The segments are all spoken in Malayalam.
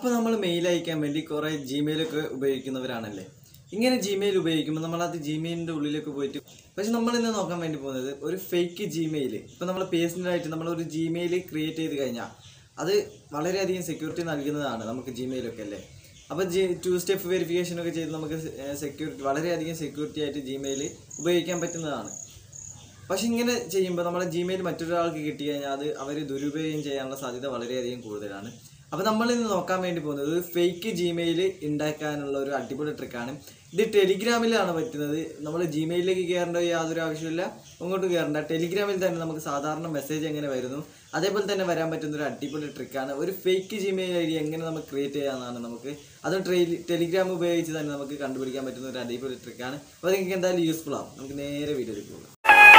അപ്പോൾ നമ്മൾ മെയിൽ അയക്കാൻ വേണ്ടി കുറേ ജിമെയിലൊക്കെ ഉപയോഗിക്കുന്നവരാണല്ലേ ഇങ്ങനെ ജിമെയിൽ ഉപയോഗിക്കുമ്പോൾ നമ്മളത് ജിമെയിലിൻ്റെ ഉള്ളിലേക്ക് പോയിട്ട് പക്ഷെ നമ്മൾ ഇന്ന് നോക്കാൻ വേണ്ടി പോകുന്നത് ഒരു ഫേക്ക് ജിമെയിൽ ഇപ്പോൾ നമ്മൾ പേഴ്സണലായിട്ട് നമ്മളൊരു ജിമെയിൽ ക്രിയേറ്റ് ചെയ്ത് കഴിഞ്ഞാൽ അത് വളരെയധികം സെക്യൂരിറ്റി നൽകുന്നതാണ് നമുക്ക് ജിമെയിലൊക്കെ അല്ലേ അപ്പോൾ ജി ടു സ്റ്റെപ്പ് വെരിഫിക്കേഷൻ ഒക്കെ ചെയ്ത് നമുക്ക് സെക്യൂരിറ്റി വളരെയധികം സെക്യൂരിറ്റി ആയിട്ട് ജിമെയിൽ ഉപയോഗിക്കാൻ പറ്റുന്നതാണ് പക്ഷെ ഇങ്ങനെ ചെയ്യുമ്പോൾ നമ്മുടെ ജിമെയിൽ മറ്റൊരാൾക്ക് കിട്ടി കഴിഞ്ഞാൽ അത് അവർ ദുരുപയോഗം ചെയ്യാനുള്ള സാധ്യത വളരെയധികം കൂടുതലാണ് അപ്പോൾ നമ്മൾ ഇന്ന് നോക്കാൻ വേണ്ടി പോകുന്നത് ഒരു ഫേക്ക് ജിമെയിൽ ഉണ്ടാക്കാനുള്ള ഒരു അടിപൊളി ട്രിക്കാണ് ഇത് ടെലിഗ്രാമിലാണ് പറ്റുന്നത് നമ്മൾ ജിമെയിലിലേക്ക് കയറേണ്ട യാതൊരു ആവശ്യമില്ല അങ്ങോട്ട് കയറേണ്ട ടെലിഗ്രാമിൽ തന്നെ നമുക്ക് സാധാരണ മെസ്സേജ് എങ്ങനെ വരുന്നു അതേപോലെ തന്നെ വരാൻ പറ്റുന്ന ഒരു അടിപൊളി ട്രിക്കാണ് ഒരു ഫേക്ക് ജിമെയിൽ ഐ ഡി എങ്ങനെ നമുക്ക് ക്രിയേറ്റ് ചെയ്യാമെന്നാണ് നമുക്ക് അതും ട്രെയിൽ ടെലിഗ്രാം ഉപയോഗിച്ച് തന്നെ നമുക്ക് കണ്ടുപിടിക്കാൻ പറ്റുന്ന ഒരു അടിപൊളി ട്രിക്കാണ് അപ്പോൾ നിങ്ങൾക്ക് എന്തായാലും യൂസ്ഫുൾ ആവും നമുക്ക് നേരെ വീഡിയോയിലേക്ക് പോകാം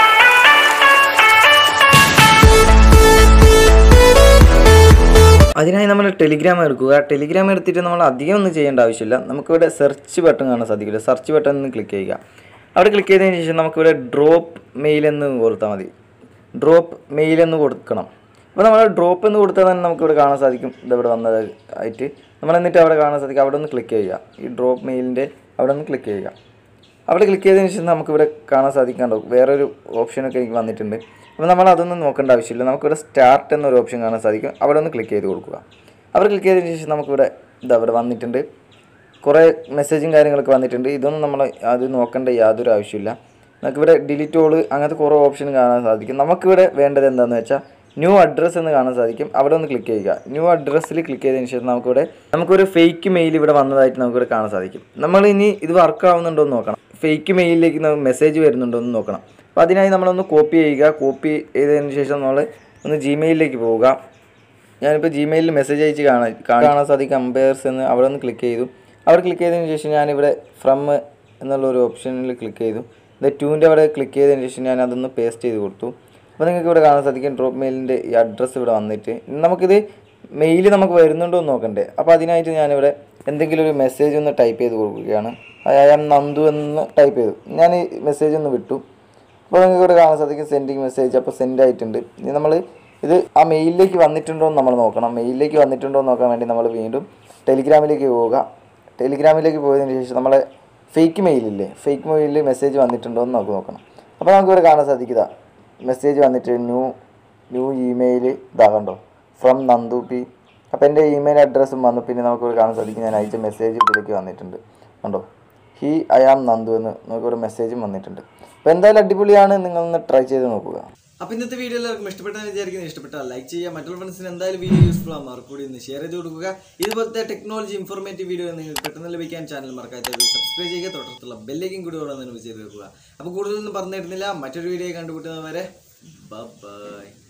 അതിനായി നമ്മൾ ടെലിഗ്രാം എടുക്കുക ടെലിഗ്രാം എടുത്തിട്ട് നമ്മൾ അധികം ഒന്നും ചെയ്യേണ്ട ആവശ്യമില്ല നമുക്കിവിടെ സെർച്ച് ബട്ടൺ കാണാൻ സാധിക്കില്ല സെർച്ച് ബട്ടൺ ഒന്ന് ക്ലിക്ക് ചെയ്യുക അവിടെ ക്ലിക്ക് ചെയ്തതിന് ശേഷം നമുക്കിവിടെ ഡ്രോപ്പ് മെയിൽ എന്ന് കൊടുത്താൽ മതി ഡ്രോപ്പ് മെയിൽ എന്ന് കൊടുക്കണം അപ്പോൾ നമ്മൾ ഡ്രോപ്പ് എന്ന് കൊടുത്താൽ തന്നെ നമുക്കിവിടെ കാണാൻ സാധിക്കും ഇതവിടെ വന്നത് ആയിട്ട് നമ്മൾ എന്നിട്ട് അവിടെ കാണാൻ സാധിക്കും അവിടെ ഒന്ന് ക്ലിക്ക് ചെയ്യുക ഈ ഡ്രോപ്പ് മെയിലിൻ്റെ അവിടെ ഒന്ന് ക്ലിക്ക് ചെയ്യുക അവിടെ ക്ലിക്ക് ചെയ്തതിന് ശേഷം നമുക്കിവിടെ കാണാൻ സാധിക്കാണ്ടോ വേറൊരു ഓപ്ഷനൊക്കെ എനിക്ക് വന്നിട്ടുണ്ട് അപ്പോൾ നമ്മൾ അതൊന്നും നോക്കേണ്ട ആവശ്യമില്ല നമുക്കിവിടെ സ്റ്റാർട്ട് എന്നൊരു ഓപ്ഷൻ കാണാൻ സാധിക്കും അവിടെ ഒന്ന് ക്ലിക്ക് ചെയ്ത് കൊടുക്കുക അവിടെ ക്ലിക്ക് ചെയ്തതിന് ശേഷം നമുക്കിവിടെ ഇതാ അവിടെ വന്നിട്ടുണ്ട് കുറേ മെസ്സേജും കാര്യങ്ങളൊക്കെ വന്നിട്ടുണ്ട് ഇതൊന്നും നമ്മൾ അത് നോക്കേണ്ട യാതൊരു ആവശ്യമില്ല നമുക്കിവിടെ ഡിലീറ്റ് ഓള് അങ്ങനത്തെ കുറേ ഓപ്ഷൻ കാണാൻ സാധിക്കും നമുക്കിവിടെ വേണ്ടത് എന്താണെന്ന് വെച്ചാൽ ന്യൂ അഡ്രസ്സ് എന്ന് കാണാൻ സാധിക്കും അവിടെ ഒന്ന് ക്ലിക്ക് ചെയ്യുക ന്യൂ അഡ്രസ്സിൽ ക്ലിക്ക് ചെയ്തതിന് ശേഷം നമുക്കിവിടെ നമുക്കൊരു ഫേക്ക് മെയിൽ ഇവിടെ വന്നതായിട്ട് നമുക്കിവിടെ കാണാൻ സാധിക്കും നമ്മൾ ഇനി ഇത് വർക്ക് ആവുന്നുണ്ടോ എന്ന് നോക്കണം ഫേക്ക് മെയിലിലേക്ക് മെസ്സേജ് വരുന്നുണ്ടോ എന്ന് നോക്കണം അപ്പോൾ അതിനായി നമ്മളൊന്ന് കോപ്പി ചെയ്യുക കോപ്പി ചെയ്തതിന് ശേഷം നമ്മൾ ഒന്ന് ജിമെയിലിലേക്ക് പോവുക ഞാനിപ്പോൾ ജിമെയിലിൽ മെസ്സേജ് അയച്ച് കാണാൻ കാണാൻ സാധിക്കും അമ്പയർസ് എന്ന് അവിടെ ഒന്ന് ക്ലിക്ക് ചെയ്തു അവിടെ ക്ലിക്ക് ചെയ്തതിന് ശേഷം ഞാനിവിടെ ഫ്രം എന്നുള്ള ഒരു ഓപ്ഷനിൽ ക്ലിക്ക് ചെയ്തു ഇത് ടൂവിൻ്റെ അവിടെ ക്ലിക്ക് ചെയ്തതിന് ശേഷം ഞാൻ അതൊന്ന് പേസ്റ്റ് ചെയ്ത് കൊടുത്തു അപ്പോൾ നിങ്ങൾക്ക് ഇവിടെ കാണാൻ സാധിക്കും ഡ്രോപ്പ് മെയിലിൻ്റെ ഈ അഡ്രസ്സ് ഇവിടെ വന്നിട്ട് ഇനി നമുക്കിത് മെയിൽ നമുക്ക് വരുന്നുണ്ടോ എന്ന് നോക്കണ്ടേ അപ്പോൾ അതിനായിട്ട് ഞാനിവിടെ എന്തെങ്കിലും ഒരു മെസ്സേജ് ഒന്ന് ടൈപ്പ് ചെയ്ത് കൊടുക്കുകയാണ് ഐ ആം നന്ദു എന്ന് ടൈപ്പ് ചെയ്തു ഞാൻ ഈ മെസ്സേജ് ഒന്ന് വിട്ടു അപ്പോൾ നിങ്ങൾക്ക് ഇവിടെ കാണാൻ സാധിക്കും സെൻഡിങ് മെസ്സേജ് അപ്പോൾ സെൻഡ് ആയിട്ടുണ്ട് ഇനി നമ്മൾ ഇത് ആ മെയിലിലേക്ക് വന്നിട്ടുണ്ടോ എന്ന് നമ്മൾ നോക്കണം മെയിലിലേക്ക് വന്നിട്ടുണ്ടോ എന്ന് നോക്കാൻ വേണ്ടി നമ്മൾ വീണ്ടും ടെലിഗ്രാമിലേക്ക് പോവുക ടെലിഗ്രാമിലേക്ക് പോയതിന് ശേഷം നമ്മളെ ഫേക്ക് മെയിലില്ലേ ഫേക്ക് മെയിലിൽ മെസ്സേജ് വന്നിട്ടുണ്ടോ എന്ന് നമുക്ക് നോക്കണം അപ്പോൾ നമുക്ക് ഇവിടെ കാണാൻ സാധിക്കുക മെസ്സേജ് വന്നിട്ട് ന്യൂ ന്യൂ ഇമെയിൽ ഇതാ കണ്ടോ ഫ്രം നന്ദു പി അപ്പോൾ എൻ്റെ ഇമെയിൽ അഡ്രസ്സും വന്നു പിന്നെ നമുക്ക് ഇവിടെ കാണാൻ സാധിക്കും ഞാൻ അയച്ച മെസ്സേജ് ഇതിലേക്ക് വന്നിട്ടുണ്ട് കണ്ടോ ഹി ഐ ആം നന്ദു എന്ന് നമുക്കൊരു മെസ്സേജും വന്നിട്ടുണ്ട് അപ്പോൾ എന്തായാലും അടിപൊളിയാണ് നിങ്ങളൊന്ന് ട്രൈ ചെയ്ത് നോക്കുക അപ്പോൾ ഇന്നത്തെ വീഡിയോ എല്ലാവർക്കും ഇഷ്ടപ്പെട്ടെന്ന് വിചാരിക്കുന്നത് ഇഷ്ടപ്പെട്ടാൽ ലൈക്ക് ചെയ്യുക മറ്റുള്ള ഫ്രണ്ട്സിന് എന്തായാലും വീഡിയോ യൂസ്ഫുൾ ആകും മറക്കൂടി ഒന്ന് ഷെയർ ചെയ്ത് കൊടുക്കുക ഇതുപോലത്തെ ടെക്നോളജി ഇൻഫോർമേറ്റീവ് വീഡിയോ നിങ്ങൾക്ക് പെട്ടെന്ന് ലഭിക്കാൻ ചാനൽ മറക്കാത്ത സബ്സ്ക്രൈബ് ചെയ്യുക തൊട്ടടുത്തുള്ള ബെല്ലേക്കും കൂടി ഓടാൻ ചെയ്ത് വെക്കുക അപ്പോൾ കൂടുതലൊന്നും പറഞ്ഞു തരുന്നില്ല മറ്റൊരു വീഡിയോ കണ്ടുപിട്ടുന്നവരെ ബൈ